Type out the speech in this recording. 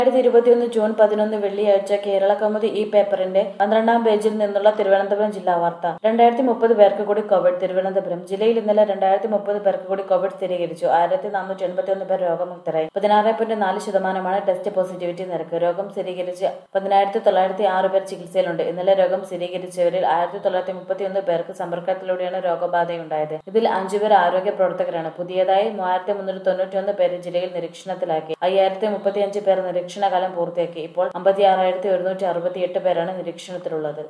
രണ്ടായിരത്തി ഇരുപത്തിയൊന്ന് ജൂൺ പതിനൊന്ന് വെള്ളിയാഴ്ച കേരള കൗമുദി ഈ പേപ്പറിന്റെ പന്ത്രണ്ടാം പേജിൽ നിന്നുള്ള തിരുവനന്തപുരം ജില്ലാ വാർത്ത രണ്ടായിരത്തി മുപ്പത് പേർക്ക് കൂടി കോവിഡ് തിരുവനന്തപുരം ജില്ലയിൽ ഇന്നലെ രണ്ടായിരത്തി മുപ്പത് പേർക്ക് കൂടി കോവിഡ് സ്ഥിരീകരിച്ചു ആയിരത്തി നാനൂറ്റി എൺപത്തിയൊന്ന് പേർ രോഗമുക്തരായി പതിനാറ് പോയിന്റ് നാല് ശതമാനമാണ് ടെസ്റ്റ് പോസിറ്റിവിറ്റി നിരക്ക് രോഗം സ്ഥിരീകരിച്ച് പതിനായിരത്തി തൊള്ളായിരത്തി ആറ് പേർ ചികിത്സയിലുണ്ട് ഇന്നലെ രോഗം സ്ഥിരീകരിച്ചവരിൽ ആയിരത്തി തൊള്ളായിരത്തി മുപ്പത്തിയൊന്ന് പേർക്ക് സമ്പർക്കത്തിലൂടെയാണ് രോഗബാധയുണ്ടായത് ഇതിൽ അഞ്ചുപേർ ആരോഗ്യ പ്രവർത്തകരാണ് പുതിയതായി മൂവായിരത്തി മുന്നൂറ്റി തൊണ്ണൂറ്റിയൊന്ന് പേരെ ജില്ലയിൽ നിരീക്ഷണത്തിലാക്കി അയ്യായിരത്തി മുപ്പത്തിയഞ്ച് പേർ നിരീക്ഷണകാലം പൂർത്തിയാക്കി ഇപ്പോൾ അമ്പത്തി ആറായിരത്തി ഒരുന്നൂറ്റി അറുപത്തിയെട്ട് പേരാണ് നിരീക്ഷണത്തിലുള്ളത്